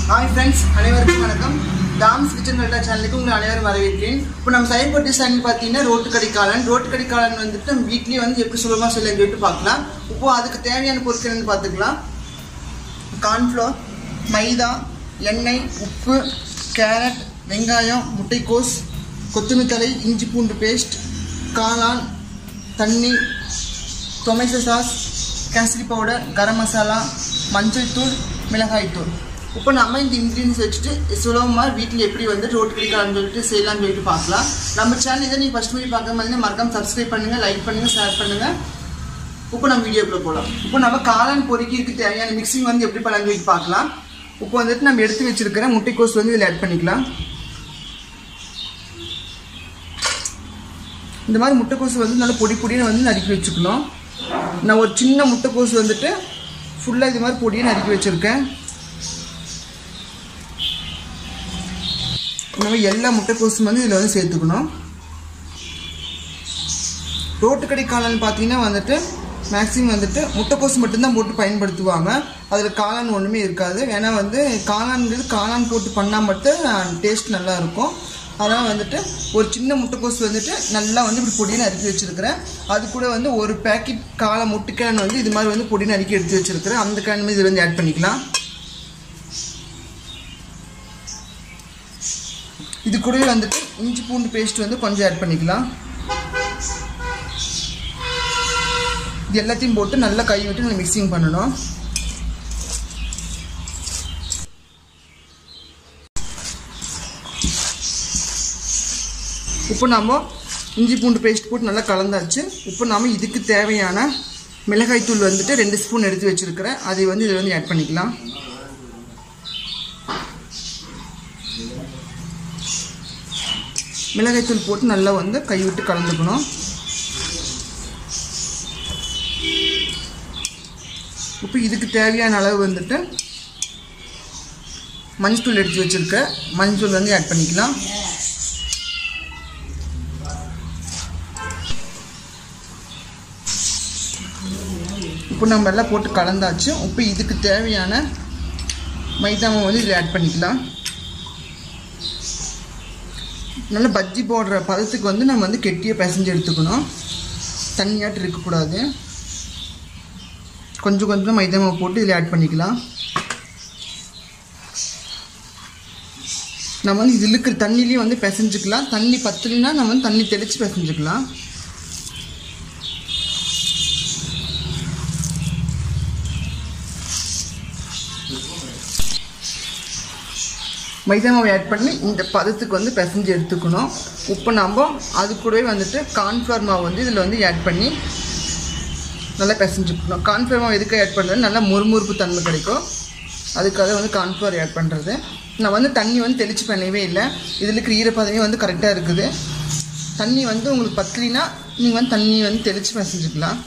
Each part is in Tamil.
ஹாய் ஃப்ரெண்ட்ஸ் அனைவருக்கும் வணக்கம் டாம்ஸ் கிச்சன் கல்டா சேனலுக்கு உங்களை அனைவரும் வரவேற்கிறேன் இப்போ நம்ம செயல்பட்டு சேனல் பார்த்தீங்கன்னா ரோட்டு கடிக்காலன் ரோட்டு கடிக்காலன் வந்துட்டு நம்ம வீட்லேயே வந்து எப்படி சுலபமாக செய்யலாம் சொல்லிட்டு பார்க்கலாம் இப்போ அதுக்கு தேவையான பொருட்கள் என்னன்னு பார்த்துக்கலாம் கார்ன்ஃப்ளவர் மைதா எண்ணெய் உப்பு கேரட் வெங்காயம் முட்டைக்கோஸ் கொத்தமல்லி தழை இஞ்சி பூண்டு பேஸ்ட் காளான் தண்ணி tomato sauce kesari powder garam masala மஞ்சள் தூள் மிளகாய் தூள் இப்போ நம்ம இந்த இன்க்ரீடியன்ஸ் வச்சுட்டு சுலபமாக வீட்டில் எப்படி வந்து ரோட்டு பிடிக்கலாம்னு சொல்லிட்டு செய்யலாம்னு சொல்லிட்டு பார்க்கலாம் நம்ம சேனல் இதை நீங்கள் ஃபஸ்ட் மூவி பார்க்க மாதிரி மறக்காம சப்ஸ்கிரைப் பண்ணுங்கள் லைக் பண்ணுங்கள் ஷேர் பண்ணுங்கள் இப்போ நம்ம வீடியோக்குள்ளே போகலாம் இப்போ நம்ம காளான் பொறுக்கிக்கு தேவையான மிக்சிங் வந்து எப்படி பண்ணலாம்னு சொல்லிட்டு பார்க்கலாம் இப்போ வந்துட்டு நம்ம எடுத்து வச்சிருக்கிற முட்டைக்கோஸ் வந்து இதில் ஆட் பண்ணிக்கலாம் இந்த மாதிரி முட்டைக்கோசு வந்து நல்லா பொடி பொடியாக வந்து நறுக்கி வச்சுக்கணும் நான் ஒரு சின்ன முட்டைக்கோசு வந்துட்டு ஃபுல்லாக இது மாதிரி பொடியை நறுக்கி வச்சுருக்கேன் இந்த மாதிரி எல்லா முட்டைக்கோசும் வந்து இதில் வந்து சேர்த்துக்கணும் ரோட்டு கடை காளான் பார்த்தீங்கன்னா வந்துட்டு மேக்ஸிமம் வந்துட்டு முட்டைக்கோசு மட்டும்தான் போட்டு பயன்படுத்துவாங்க அதில் காளான் ஒன்றுமே இருக்காது ஏன்னா வந்து காளான்கிறது காளான் போட்டு பண்ணால் மட்டும் டேஸ்ட் நல்லா இருக்கும் அதனால் வந்துட்டு ஒரு சின்ன முட்டைக்கோசு வந்துட்டு நல்லா வந்து இப்படி பொடியை நறுக்கி வச்சுருக்கிறேன் அது கூட வந்து ஒரு பேக்கெட் காளை முட்டைக்கிழன் வந்து இது மாதிரி வந்து பொடி நறுக்கி எடுத்து வச்சுருக்கிறேன் அந்த கிழமை இதில் வந்து ஆட் பண்ணிக்கலாம் இது கூடவே வந்துட்டு இஞ்சி பூண்டு பேஸ்ட் வந்து கொஞ்சம் ஆட் பண்ணிக்கலாம் இது எல்லாத்தையும் போட்டு நல்லா கை விட்டு நல்லா மிக்சிங் பண்ணணும் இப்போ நம்ம இஞ்சி பூண்டு பேஸ்ட் போட்டு நல்லா கலந்தாச்சு இப்போ நம்ம இதுக்கு தேவையான மிளகாய் தூள் வந்துட்டு ரெண்டு ஸ்பூன் எடுத்து வச்சுருக்கிறேன் அதை வந்து இதில் வந்து ஆட் பண்ணிக்கலாம் மிளகாய் தூள் போட்டு நல்லா வந்து கை விட்டு கலந்துக்கணும் இப்போ இதுக்கு தேவையான அளவு வந்துட்டு மஞ்சள் எடுத்து வச்சுருக்க மஞ்சள் வந்து ஆட் பண்ணிக்கலாம் இப்போ நம்ம எல்லாம் போட்டு கலந்தாச்சு இப்போ இதுக்கு தேவையான மைதாவை வந்து இதில் ஆட் பண்ணிக்கலாம் நல்லா பஜ்ஜி போடுற பதத்துக்கு வந்து நம்ம வந்து கெட்டியாக பிசைஞ்சு எடுத்துக்கணும் தண்ணியாட்டு இருக்கக்கூடாது கொஞ்சம் கொஞ்சம் மைதா மாவு போட்டு இதில் ஆட் பண்ணிக்கலாம் நம்ம வந்து இதில் இருக்கிற தண்ணிலையும் வந்து பிசைஞ்சுக்கலாம் தண்ணி பத்தலைன்னா நம்ம வந்து தண்ணி தெளித்து பிசைஞ்சுக்கலாம் மைதா மாவு ஆட் பண்ணி இந்த பதத்துக்கு வந்து பிசைஞ்சு எடுத்துக்கணும் உப்பு நம்ம அது கூடவே வந்துட்டு கார்ன்ஃப்ளவர் மாவு வந்து இதில் வந்து ஆட் பண்ணி நல்லா பிசைஞ்சுக்கணும் கார்ன்ஃப்ளவர் மாவு எதுக்கு ஆட் பண்ணுறது நல்லா முறுமுறுப்பு தன்மை கிடைக்கும் அதுக்காக வந்து கார்ன்ஃப்ளவர் ஆட் பண்ணுறது நான் வந்து தண்ணி வந்து தெளித்து பண்ணவே இல்லை இதில் இருக்கிற ஈரப்பதமே வந்து கரெக்டாக இருக்குது தண்ணி வந்து உங்களுக்கு பத்தலினா நீங்கள் வந்து தண்ணி வந்து தெளித்து பிசைஞ்சுக்கலாம்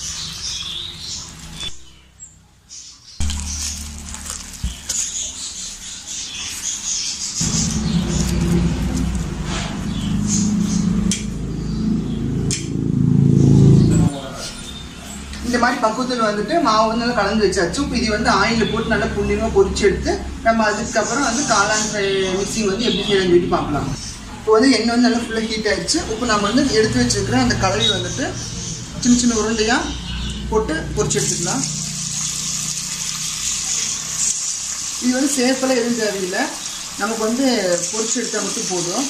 இந்த மாதிரி பக்குவத்தில் வந்துட்டு மாவு வந்து நல்லா கலந்து வச்சாச்சு இப்போ இது வந்து ஆயிலில் போட்டு நல்லா புண்ணியமாக பொரிச்சு எடுத்து நம்ம அதுக்கப்புறம் வந்து காளான் மிக்சிங் வந்து எப்படி செய்யணும்னு சொல்லிட்டு பார்க்கலாம் இப்போ வந்து எண்ணெய் வந்து நல்லா ஃபுல்லாக ஹீட் ஆயிடுச்சு இப்போ நம்ம வந்து எடுத்து வச்சுருக்கிற அந்த கலவை வந்துட்டு சின்ன சின்ன உருண்டையாக போட்டு பொரிச்சு எடுத்துக்கலாம் இது வந்து சேஃபெல்லாம் எதுவும் தேவையில்லை நமக்கு வந்து பொரிச்சு எடுத்தால் மட்டும் போதும்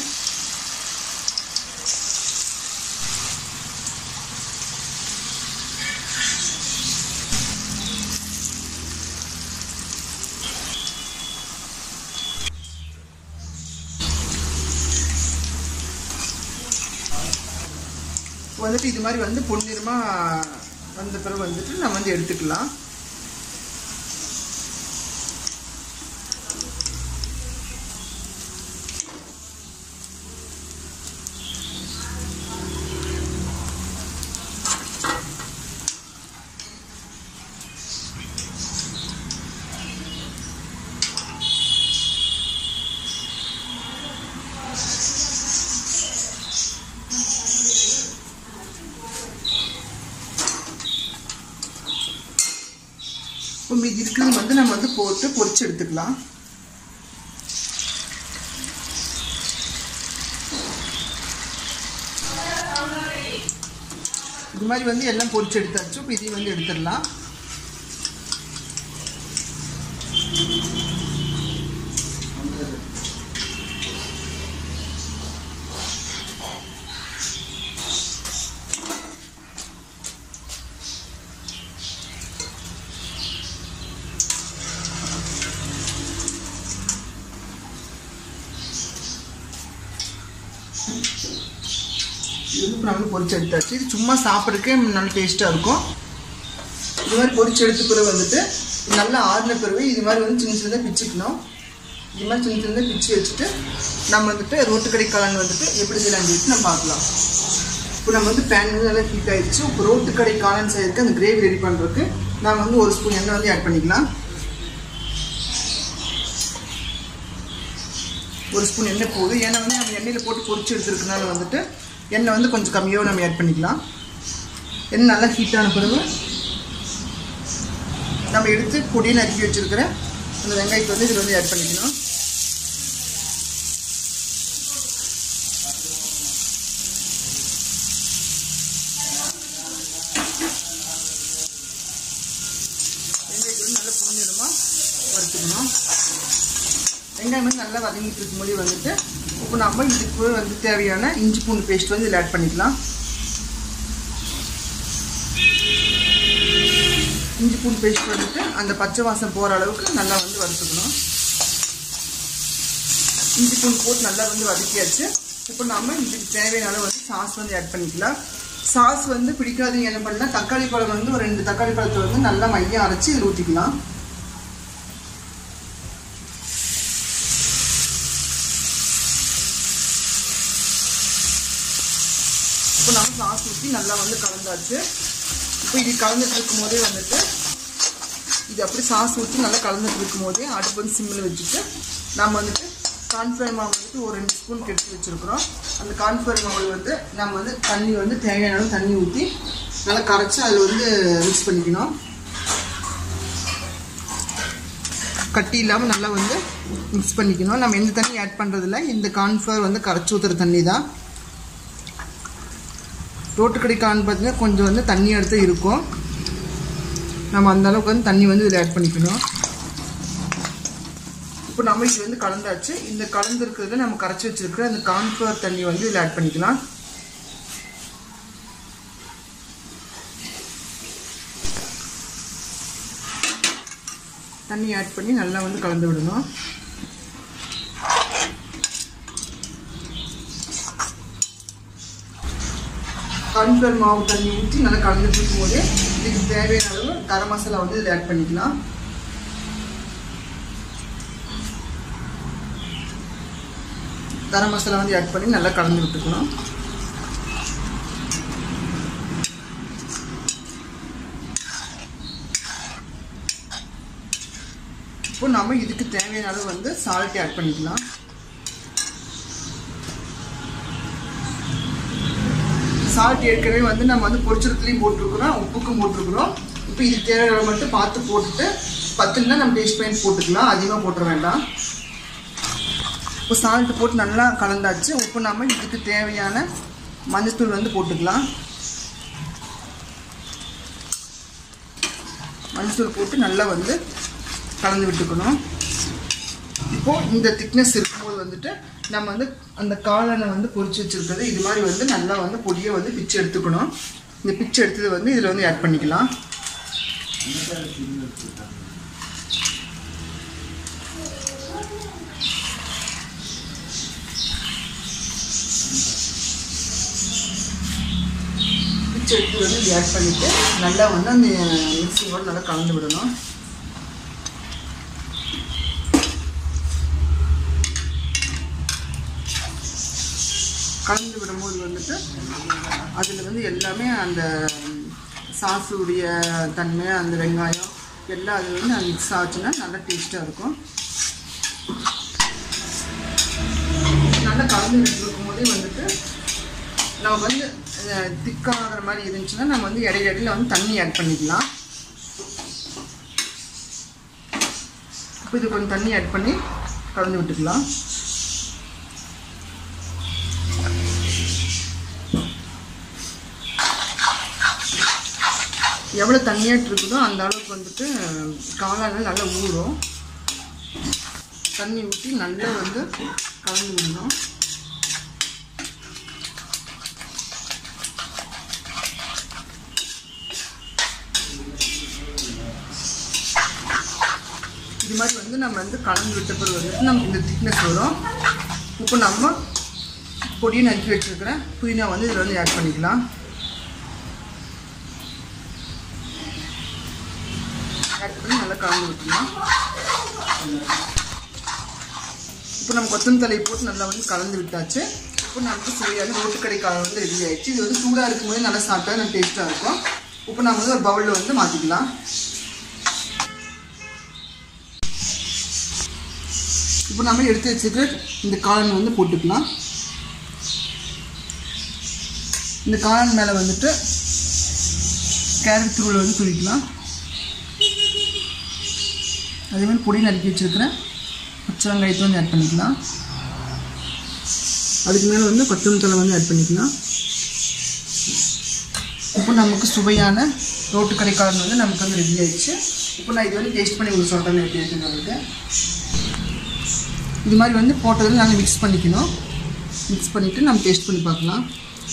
வந்துட்டு இது மாதிரி வந்து பொன்னிறமாக வந்த பிறகு வந்துட்டு நம்ம வந்து எடுத்துக்கலாம் இப்போ மீதி இருக்கிறது வந்து நம்ம வந்து போட்டு பொரிச்சு எடுத்துக்கலாம் மாதிரி வந்து எல்லாம் பொரிச்சு எடுத்தாச்சு இப்போ இதையும் வந்து எடுத்துடலாம் இது வந்து இப்போ நம்ம பொரிச்சு எடுத்தாச்சு இது சும்மா சாப்பிட்றதுக்கே நல்ல டேஸ்ட்டாக இருக்கும் இது மாதிரி பொரிச்சு எடுத்த பிறகு வந்துட்டு நல்லா ஆறின பிறகு இது மாதிரி வந்து சின்ன சின்னதாக பிச்சுக்கணும் இது மாதிரி சின்ன சின்னதாக பிச்சு வச்சுட்டு நம்ம வந்துட்டு ரோட்டு கடை காளான் வந்துட்டு எப்படி செய்யலாம் சொல்லிட்டு நம்ம பார்க்கலாம் இப்போ நம்ம வந்து பேன் வந்து நல்லா ஹீட் ஆயிடுச்சு இப்போ ரோட்டு கடை காளான் செய்யறதுக்கு அந்த கிரேவி ரெடி பண்ணுறதுக்கு நாம வந்து ஒரு ஸ்பூன் எண்ணெய் வந்து ஆட் பண்ணிக்கலாம் ஒரு ஸ்பூன் எண்ணெய் போகுது ஏன்னா வந்து நம்ம எண்ணெயில் போட்டு பொரிச்சு எடுத்துருக்கனால வந்துட்டு எண்ணெய் வந்து கொஞ்சம் கம்மியாக நம்ம ஆட் பண்ணிக்கலாம் எண்ணெய் நல்லா ஹீட் ஆன பிறகு நம்ம எடுத்து பொடியை நறுக்கி வச்சிருக்கிற அந்த வெங்காயத்தை வந்து இதில் வந்து ஆட் பண்ணிக்கணும் வெங்காயத்தை வந்து நல்லா பொன்னிறமாக வறுத்துக்கணும் வெங்காயம் வந்து நல்லா வதங்கிட்டு இருக்கும்போது வந்துட்டு இப்போ நம்ம இதுக்கு வந்து தேவையான இஞ்சி பூண்டு பேஸ்ட் வந்து இதில் ஆட் பண்ணிக்கலாம் இஞ்சி பூண்டு பேஸ்ட் வந்துட்டு அந்த பச்சை வாசம் போகிற அளவுக்கு நல்லா வந்து வறுத்துக்கணும் இஞ்சி பூண்டு போட்டு நல்லா வந்து வதக்கியாச்சு இப்போ நம்ம இதுக்கு தேவையான அளவு வந்து சாஸ் வந்து ஆட் பண்ணிக்கலாம் சாஸ் வந்து பிடிக்காதீங்க என்ன பண்ணலாம் தக்காளி பழம் வந்து ஒரு ரெண்டு தக்காளி பழத்தை வந்து நல்லா மையம் அரைச்சி இதில் ஊற்றிக்கலாம் இப்போ நம்ம சாஸ் ஊற்றி நல்லா வந்து கலந்தாச்சு இப்போ இது கலந்துட்டு இருக்கும் போதே வந்துட்டு இது அப்படி சாஸ் ஊற்றி நல்லா கலந்துட்டு இருக்கும் போதே அடுப்பு வந்து சிம்மில் வச்சுட்டு நம்ம வந்துட்டு கார்ன்ஃப்ளவர் மாவு வந்துட்டு ஒரு ரெண்டு ஸ்பூன் எடுத்து வச்சுருக்குறோம் அந்த கார்ன்ஃப்ளவர் மாவு வந்து நம்ம வந்து தண்ணி வந்து தேவையான அளவு தண்ணி ஊற்றி நல்லா கரைச்சி அதில் வந்து மிக்ஸ் பண்ணிக்கணும் கட்டி இல்லாமல் நல்லா வந்து மிக்ஸ் பண்ணிக்கணும் நம்ம எந்த தண்ணி ஆட் பண்ணுறதில்ல இந்த கார்ன்ஃப்ளவர் வந்து கரைச்சி ஊற்றுற தண்ணி தான் ரோட்டுக்கடை கான் பார்த்தீங்கன்னா கொஞ்சம் வந்து தண்ணி எடுத்து இருக்கும் நம்ம அந்த அளவுக்கு வந்து தண்ணி வந்து இதில் ஆட் பண்ணிக்கணும் இப்போ நம்ம இது வந்து கலந்தாச்சு இந்த கலந்துருக்கிறதுல நம்ம கரைச்சி வச்சிருக்கிற அந்த கார்ன்ஃப்ளவர் தண்ணி வந்து இதில் ஆட் பண்ணிக்கலாம் தண்ணி ஆட் பண்ணி நல்லா வந்து கலந்து விடணும் கார்ன்ஃப்ளவர் மாவு தண்ணி ஊற்றி நல்லா கலந்துட்டு இருக்கும்போது இதுக்கு தேவையான அளவு கரம் மசாலா வந்து இதில் ஆட் பண்ணிக்கலாம் கரம் மசாலா வந்து ஆட் பண்ணி நல்லா கலந்து விட்டுக்கணும் இப்போ நம்ம இதுக்கு தேவையான அளவு வந்து சால்ட் ஆட் பண்ணிக்கலாம் சால்ட் ஏற்கனவே வந்து நம்ம வந்து பொரிச்சிருத்துலையும் போட்டிருக்கிறோம் உப்புக்கும் போட்டிருக்கிறோம் இப்போ இது தேவையான மட்டும் பார்த்து போட்டுட்டு பத்துனா நம்ம டேஸ்ட் பாயிண்ட் போட்டுக்கலாம் அதிகமாக போட்டுற வேண்டாம் இப்போ சால்ட் போட்டு நல்லா கலந்தாச்சு உப்பு நம்ம இதுக்கு தேவையான மஞ்சத்தூள் வந்து போட்டுக்கலாம் மஞ்சத்தூள் போட்டு நல்லா வந்து கலந்து விட்டுக்கணும் இப்போது இந்த திக்னஸ் இருக்கும்போது வந்துட்டு நம்ம வந்து அந்த காளானை வந்து பொரிச்சு வச்சுருக்கிறது இது மாதிரி வந்து நல்லா வந்து பொடியை வந்து பிச்சு எடுத்துக்கணும் இந்த பிச்சு எடுத்தது வந்து இதில் வந்து ஆட் பண்ணிக்கலாம் பிச்சு எடுத்து வந்து இது ஆட் பண்ணிவிட்டு நல்லா வந்து அந்த மிக்சிங்கோடு நல்லா கலந்து விடணும் கலந்து விடும்போது வந்துட்டு அதில் வந்து எல்லாமே அந்த சாஸுடைய தன்மை அந்த வெங்காயம் எல்லாம் அது வந்து மிக்ஸ் ஆச்சுன்னா நல்லா டேஸ்ட்டாக இருக்கும் நல்லா கலந்து விட்டுருக்கும் போதே வந்துட்டு நம்ம வந்து திக்காகிற மாதிரி இருந்துச்சுன்னா நம்ம வந்து இடையில இடையில வந்து தண்ணி ஆட் பண்ணிக்கலாம் இப்போ இது கொஞ்சம் தண்ணி ஆட் பண்ணி கலந்து விட்டுக்கலாம் எவ்வளோ தண்ணியாட்டு இருக்குதோ அந்த அளவுக்கு வந்துட்டு காளான் நல்லா ஊறும் தண்ணி ஊற்றி நல்லா வந்து கலந்து விடணும் இது மாதிரி வந்து நம்ம வந்து கலந்து விட்ட பிறகு வந்துட்டு நமக்கு இந்த திக்னஸ் வரும் இப்போ நம்ம பொடியை நறுக்கி வச்சுருக்கிற புதினா வந்து இதில் வந்து ஆட் பண்ணிக்கலாம் ஆட் பண்ணி நல்லா கலந்து விட்டுலாம் இப்போ நம்ம கொத்தமல்லி தலையை போட்டு நல்லா வந்து கலந்து விட்டாச்சு இப்போ நமக்கு சுவையான ரோட்டுக்கடை காலம் வந்து ரெடி ஆயிடுச்சு இது வந்து சூடாக இருக்கும்போது நல்லா சாப்பிட்டா நல்லா டேஸ்ட்டாக இருக்கும் இப்போ நம்ம வந்து ஒரு பவுலில் வந்து மாற்றிக்கலாம் இப்போ நம்ம எடுத்து வச்சுட்டு இந்த காளான் வந்து போட்டுக்கலாம் இந்த காளான் மேலே வந்துட்டு கேரட் தூள் வந்து துளிக்கலாம் அதே மாதிரி பொடி நறுக்கி வச்சுருக்கிறேன் பச்சை வெங்காயத்தை வந்து ஆட் பண்ணிக்கலாம் அதுக்கு மேலே வந்து கொத்தமல்லி தலை வந்து ஆட் பண்ணிக்கலாம் இப்போ நமக்கு சுவையான ரோட்டுக்கடை காளான் வந்து நமக்கு வந்து ரெடி ஆயிடுச்சு இப்போ நான் இது வந்து டேஸ்ட் பண்ணி உங்களுக்கு சொல்கிறேன் எப்படி இருக்குன்னு உங்களுக்கு இது மாதிரி வந்து போட்டதில் நாங்கள் மிக்ஸ் பண்ணிக்கணும் மிக்ஸ் பண்ணிவிட்டு நம்ம டேஸ்ட் பண்ணி பார்க்கலாம்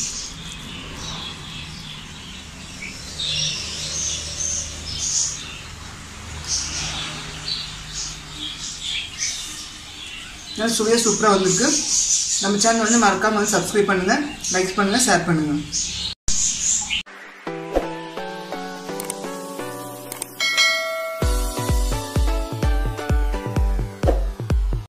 நல்லா சுவையாக சூப்பராக வந்திருக்கு நம்ம சேனல் வந்து மறக்காமல் வந்து சப்ஸ்கிரைப் பண்ணுங்கள் லைக் பண்ணுங்கள் ஷேர் பண்ணுங்கள்